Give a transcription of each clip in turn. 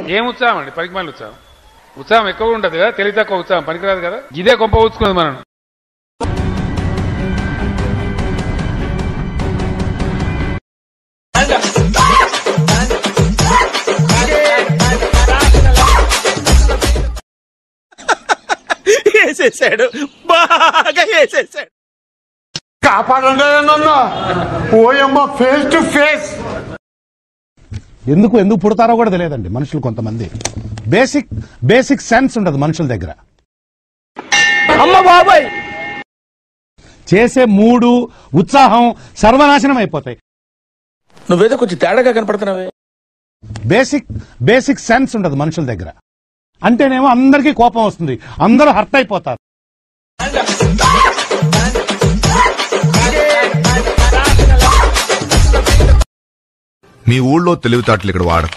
ఏం ఉత్సాహం అండి పనికి మళ్ళీ ఉత్సాహం ఉత్సాహం ఎక్కువ ఉండదు కదా తెలివి తక్కువ ఉత్సాహం పనికిరాదు కదా ఇదే కొంప ఊచుకున్నది మనం వేసేసాడు బాగా వేసేసాడు కాపాడండి నన్ను ఓయమ్మ ఫేస్ టు ఫేస్ ఎందుకు ఎందుకు పుడతారో కూడా తెలియదండి మనుషులు కొంతమంది బేసిక్ బేసిక్ సెన్స్ ఉండదు మనుషుల దగ్గర అమ్మ బాబాయ్ చేసే మూడు ఉత్సాహం సర్వనాశనం అయిపోతాయి నువ్వేదో కొంచెం తేడాగా కనపడుతున్నావే బేసిక్ బేసిక్ సెన్స్ ఉండదు మనుషుల దగ్గర అంటేనేమో అందరికీ కోపం వస్తుంది అందరూ హర్ట్ అయిపోతారు మీ ఊళ్ళో తెలివితేటలు ఇక్కడ వాడకు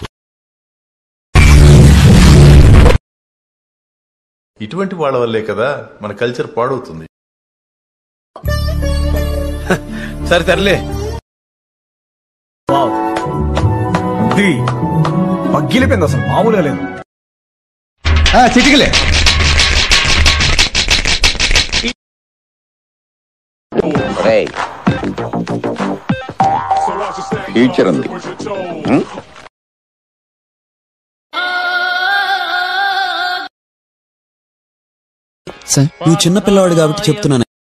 ఇటువంటి వాళ్ళ వల్లే కదా మన కల్చర్ పాడవుతుంది సరే తరలే పగ్గిలిపోయింది అసలు మామూలుగా లేదు చిటికలే ఫ్యూచర్ ఉంది సార్ నువ్వు చిన్న పిల్లవాడు కాబట్టి చెప్తున్నాను